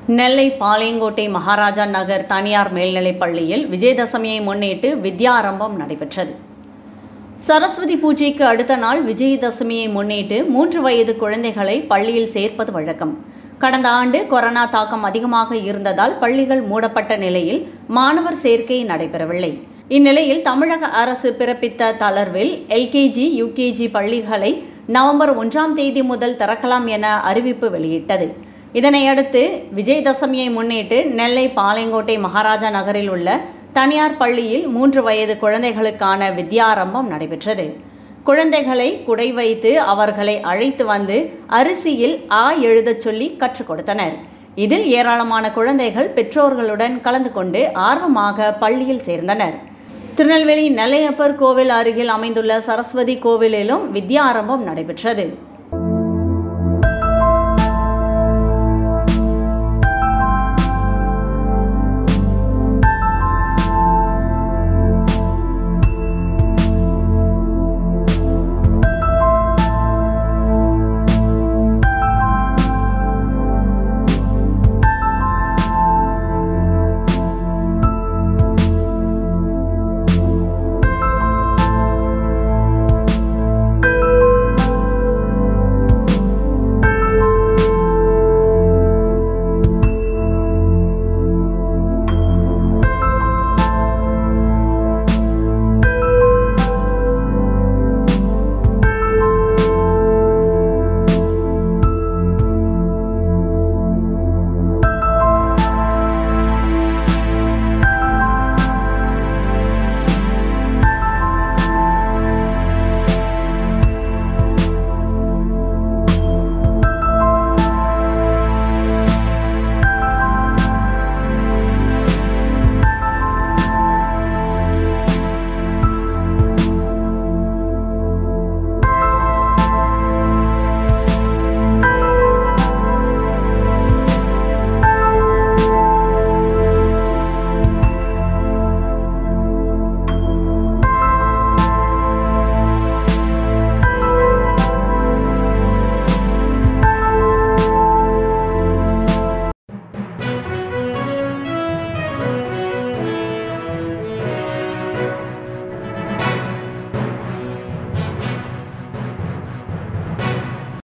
நெல்லை பாளையங்கோட்டை மகாராஜா நகர் தனியார் மேல்நிலைப் பள்ளியில் விஜயதசமியை முன்னிட்டு வித்யாரம்பம் நடைபெற்றது சரஸ்வதி பூஜைக்கு அடுத்த நாள் விஜயதசமியை முன்னிட்டு மூன்று வயது குழந்தைகளை பள்ளியில் சேர்ப்பது வழக்கம் கடந்த ஆண்டு கொரோனா தாக்கம் அதிகமாக இருந்ததால் பள்ளிகள் மூடப்பட்ட நிலையில் மாணவர் சேர்க்கை நடைபெறவில்லை இந்நிலையில் தமிழக அரசு பிறப்பித்த தளர்வில் எல்கேஜி யுகேஜி பள்ளிகளை நவம்பர் ஒன்றாம் தேதி முதல் திறக்கலாம் என அறிவிப்பு வெளியிட்டது இதனையடுத்து விஜயதசமியை முன்னிட்டு நெல்லை பாளையங்கோட்டை மகாராஜா நகரில் உள்ள தனியார் பள்ளியில் மூன்று வயது குழந்தைகளுக்கான வித்யாரம்பம் நடைபெற்றது குழந்தைகளை குடை வைத்து அவர்களை அழைத்து வந்து அரிசியில் ஆ எழுதச் சொல்லி கற்றுக் கொடுத்தனர் இதில் ஏராளமான குழந்தைகள் பெற்றோர்களுடன் கலந்து கொண்டு ஆர்வமாக பள்ளியில் சேர்ந்தனர் திருநெல்வேலி நெல்லையப்பர் கோவில் அருகில் அமைந்துள்ள சரஸ்வதி கோவிலிலும் வித்யாரம்பம் நடைபெற்றது